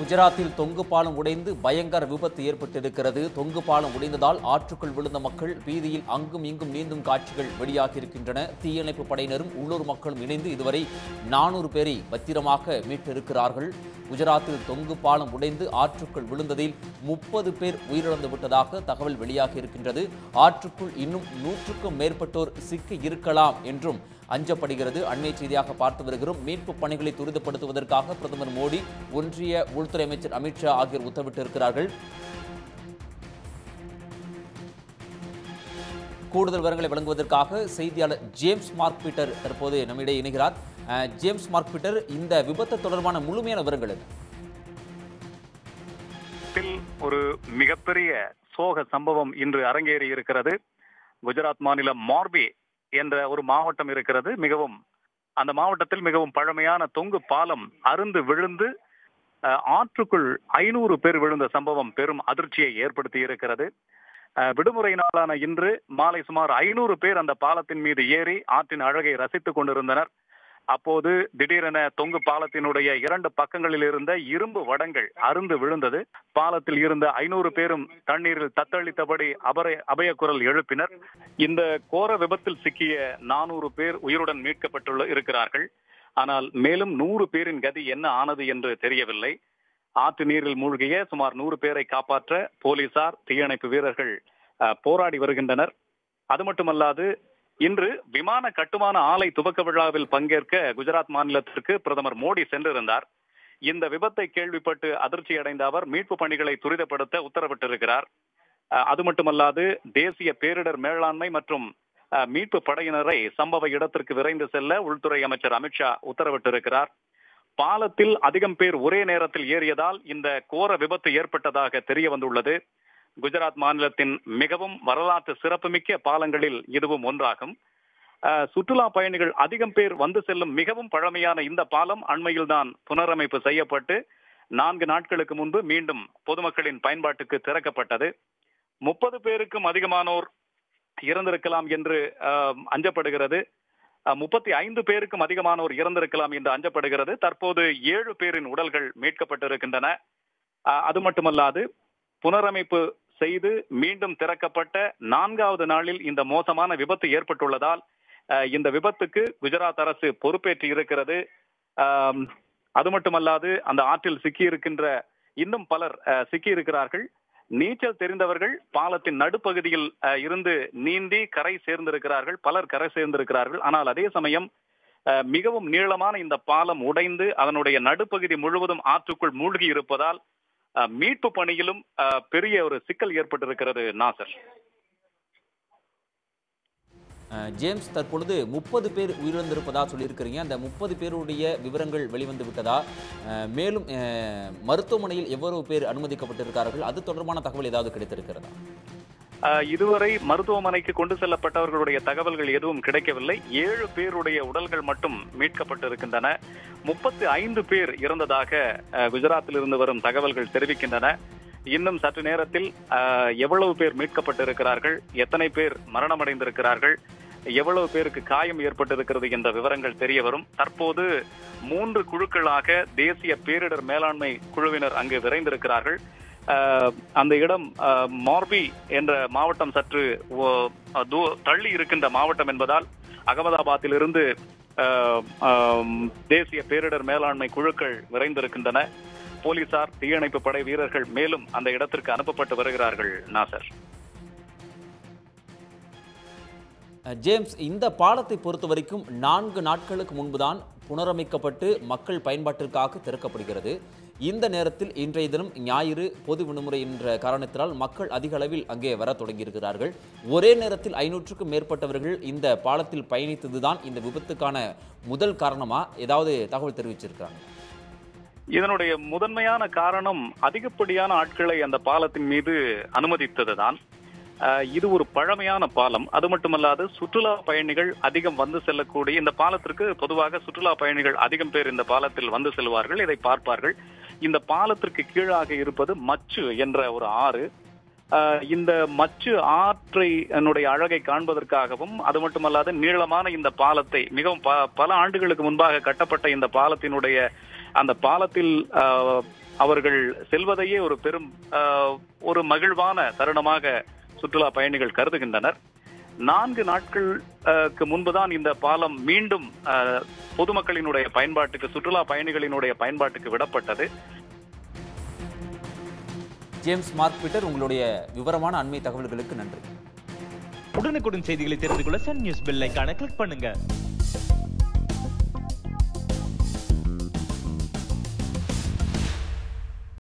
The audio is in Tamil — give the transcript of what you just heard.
குஜராத்தில் தொங்கு பாலம் உடைந்து பயங்கர விபத்து ஏற்பட்டிருக்கிறது தொங்கு பாலம் உடைந்ததால் ஆற்றுக்குள் விழுந்த மக்கள் வீதியில் அங்கும் இங்கும் நீந்தும் காட்சிகள் வெளியாகியிருக்கின்றன தீயணைப்பு படையினரும் உள்ளூர் மக்களும் இணைந்து இதுவரை நானூறு பேரை பத்திரமாக மீட்டிருக்கிறார்கள் குஜராத்தில் தொங்கு பாலம் உடைந்து ஆற்றுக்குள் விழுந்ததில் முப்பது பேர் உயிரிழந்து விட்டதாக தகவல் வெளியாகியிருக்கின்றது ஆற்றுக்குள் இன்னும் நூற்றுக்கும் மேற்பட்டோர் சிக்கி இருக்கலாம் என்றும் அஞ்சப்படுகிறது அண்மை செய்தியாக பார்த்து வருகிறோம் மீட்பு பணிகளை துரிதப்படுத்துவதற்காக பிரதமர் மோடி ஒன்றிய உள்துறை அமைச்சர் அமித்ஷா ஆகியோர் உத்தரவிட்டிருக்கிறார்கள் கூடுதல் விவரங்களை வழங்குவதற்காக செய்தியாளர் ஜேம்ஸ் மார்க் பீட்டர் தற்போது நம்மிடையே இணைகிறார் அஹ், ஜேம்ஸ் மார்க் பீட்டர் இந்த விபத்து தொடர்பான முழுமையான விவரங்கள் என்ன நாட்டில் ஒரு மிகப்பெரிய சோக சம்பவம் இன்று அரங்கேறி இருக்கிறது குஜராத் மாநிலம் மார்பி என்ற ஒரு மாவட்டம் இருக்கிறது மிகவும் அந்த மாவட்டத்தில் மிகவும் பழமையான தொங்கு பாலம் அருந்து விழுந்து அஹ், ஆற்றுக்குள் ஐநூறு பேர் விழுந்த சம்பவம் பெரும் அதிர்ச்சியை ஏற்படுத்தி இருக்கிறது அஹ், விடுமுறை நாளான இன்று மாலை சுமார் ஐநூறு பேர் அந்த பாலத்தின் மீது ஏறி ஆற்றின் அழகை ரசித்துக் கொண்டிருந்தனர் அப்போது திடீரென தொங்கு பாலத்தினுடைய இரண்டு பக்கங்களில் இருந்த இரும்பு வடங்கள் அருந்து விழுந்தது பாலத்தில் இருந்த ஐநூறு பேரும் தண்ணீரில் தத்தளித்தபடி அபர அபய குரல் எழுப்பினர் இந்த கோர விபத்தில் சிக்கிய நானூறு பேர் உயிருடன் மீட்கப்பட்டுள்ள இருக்கிறார்கள் ஆனால் மேலும் நூறு பேரின் கதி என்ன ஆனது என்று தெரியவில்லை ஆற்று நீரில் மூழ்கிய சுமார் நூறு பேரை காப்பாற்ற போலீசார் தீயணைப்பு வீரர்கள் அஹ், போராடி வருகின்றனர் அது மட்டுமல்லாது இன்று விமான கட்டுமான ஆலை துவக்க விழாவில் பங்கேற்க குஜராத் மாநிலத்திற்கு பிரதமர் மோடி சென்றிருந்தார் இந்த விபத்தை கேள்விப்பட்டு அதிர்ச்சி அடைந்த அவர் மீட்பு பணிகளை துரிதப்படுத்த உத்தரவிட்டிருக்கிறார் அஹ், அது மட்டுமல்லாது தேசிய பேரிடர் மேலாண்மை மற்றும் அஹ், மீட்பு படையினரை சம்பவ இடத்திற்கு விரைந்து செல்ல உள்துறை அமைச்சர் அமித்ஷா உத்தரவிட்டிருக்கிறார் பாலத்தில் அதிகம் பேர் ஒரே நேரத்தில் ஏறியதால் இந்த கோர விபத்து ஏற்பட்டதாக தெரிய வந்துள்ளது குஜராத் மாநிலத்தின் மிகவும் வரலாற்று சிறப்புமிக்க பாலங்களில் இதுவும் ஒன்றாகும் அஹ், சுற்றுலா பயணிகள் அதிகம் பேர் வந்து செல்லும் மிகவும் பழமையான இந்த பாலம் அண்மையில் தான் புனரமைப்பு செய்யப்பட்டு நான்கு நாட்களுக்கு முன்பு மீண்டும் பொதுமக்களின் பயன்பாட்டுக்கு திறக்கப்பட்டது முப்பது பேருக்கும் அதிகமானோர் இறந்திருக்கலாம் என்று அஹ், அஞ்சப்படுகிறது முப்பத்தி ஐந்து பேருக்கும் அதிகமானோர் இறந்திருக்கலாம் என்று அஞ்சப்படுகிறது தற்போது ஏழு பேரின் உடல்கள் மீட்கப்பட்டிருக்கின்றன அஹ், அது மட்டுமல்லாது புனரமைப்பு செய்து மீண்டும் திறக்கப்பட்ட நான்காவது நாளில் இந்த மோசமான விபத்து ஏற்பட்டுள்ளதால் அஹ், இந்த விபத்துக்கு குஜராத் அரசு பொறுப்பேற்று இருக்கிறது ஆம், அது மட்டுமல்லாது அந்த ஆற்றில் சிக்கி இருக்கின்ற இன்னும் பலர் அஹ், சிக்கி இருக்கிறார்கள் நீச்சல் தெரிந்தவர்கள் பாலத்தின் நடுப்பகுதியில் அஹ், இருந்து நீந்தி கரை சேர்ந்திருக்கிறார்கள் பலர் கரை சேர்ந்திருக்கிறார்கள் ஆனால் அதே சமயம் அஹ், மிகவும் நீளமான இந்த பாலம் உடைந்து அதனுடைய நடுப்பகுதி முழுவதும் ஆற்றுக்குள் மூழ்கி இருப்பதால் அஹ், மீட்பு பணியிலும் அஹ், பெரிய ஒரு சிக்கல் ஏற்பட்டிருக்கிறது நாசர் அஹ், ஜேம்ஸ் தற்பொழுது முப்பது பேர் உயிரிழந்திருப்பதா சொல்லியிருக்கிறீங்க அந்த முப்பது பேருடைய விவரங்கள் வெளிவந்து விட்டதா அஹ், மேலும் அஹ், மருத்துவமனையில் எவ்வளவு பேர் அனுமதிக்கப்பட்டிருக்கிறார்கள் அது தொடர்பான தகவல் ஏதாவது கிடைத்திருக்கிறதா அஹ், இதுவரை மருத்துவமனைக்கு கொண்டு செல்லப்பட்டவர்களுடைய தகவல்கள் எதுவும் கிடைக்கவில்லை ஏழு பேருடைய உடல்கள் மட்டும் மீட்கப்பட்டிருக்கின்றன முப்பத்தி ஐந்து பேர் இறந்ததாக அஹ், குஜராத்தில் இருந்து வரும் தகவல்கள் தெரிவிக்கின்றன இன்னும் சற்று நேரத்தில் அஹ், எவ்வளவு பேர் மீட்கப்பட்டிருக்கிறார்கள் எத்தனை பேர் மரணமடைந்திருக்கிறார்கள் எவ்வளவு பேருக்கு காயம் ஏற்பட்டிருக்கிறது என்ற விவரங்கள் தெரிய வரும் தற்போது மூன்று குழுக்களாக தேசிய பேரிடர் மேலாண்மை குழுவினர் அங்கு விரைந்திருக்கிறார்கள் அஹ், அந்த இடம் அஹ், மார்பி என்ற மாவட்டம் சற்று ஓ- தூ- தள்ளி இருக்கின்ற மாவட்டம் என்பதால் அகமதாபாத்திலிருந்து அஹ், ஆம், தேசிய பேரிடர் மேலாண்மை குழுக்கள் விரைந்திருக்கின்றன போலீசார் தீயணைப்பு படை வீரர்கள் மேலும் அந்த இடத்திற்கு அனுப்பப்பட்டு வருகிறார்கள் நாசர் அஹ், ஜேம்ஸ் இந்த பாலத்தை பொறுத்த வரைக்கும் நான்கு நாட்களுக்கு முன்புதான் புனரமைக்கப்பட்டு மக்கள் பயன்பாட்டிற்காக திறக்கப்படுகிறது இந்த நேரத்தில் இன்றைய தினம் ஞாயிறு பொது விடுமுறை என்ற காரணத்தினால் மக்கள் அதிக அளவில் அங்கே வர தொடங்கியிருக்கிறார்கள் ஒரே நேரத்தில் ஐநூற்றுக்கும் மேற்பட்டவர்கள் இந்த பாலத்தில் பயணித்ததுதான் இந்த விபத்துக்கான முதல் காரணமா ஏதாவது தகவல் தெரிவிச்சிருக்காங்க இதனுடைய முதன்மையான காரணம் அதிகப்படியான ஆட்களை அந்த பாலத்தின் மீது அனுமதித்ததுதான் அஹ், இது ஒரு பழமையான பாலம் அது மட்டுமல்லாது சுற்றுலா பயணிகள் அதிகம் வந்து செல்லக்கூடிய இந்த பாலத்திற்கு பொதுவாக சுற்றுலா பயணிகள் அதிகம் பேர் இந்த பாலத்தில் வந்து செல்வார்கள் இதை பார்ப்பார்கள் இந்த பாலத்திற்கு கீழாக இருப்பது மச்சு என்ற ஒரு ஆறு அஹ், இந்த மச்சு ஆற்றை என்னுடைய அழகை காண்பதற்காகவும் அது மட்டுமல்லாது நீளமான இந்த பாலத்தை மிகவும் ப- பல ஆண்டுகளுக்கு முன்பாக கட்டப்பட்ட இந்த பாலத்தினுடைய அந்த பாலத்தில் ஆஹ், அவர்கள் செல்வதையே ஒரு பெரும் ஆஹ், ஒரு மகிழ்வான தருணமாக சுற்றுலா பயணிகள் கருதுகின்றனர் நான்கு நாட்களுக்கு முன்புதான் இந்த பாலம் மீண்டும் ஆஹ், பொதுமக்களினுடைய பயன்பாட்டுக்கு சுற்றுலா பயணிகளினுடைய பயன்பாட்டுக்கு விடப்பட்டது ஜேம்ஸ் மார்க் பீட்டர் உங்களுடைய விவரமான அண்மை தகவல்களுக்கு நன்றி உடனுக்குடன் செய்திகளை தெரிந்து கொள்ள சன் நியூஸ் பெல் ஐகானை கிளிக் பண்ணுங்க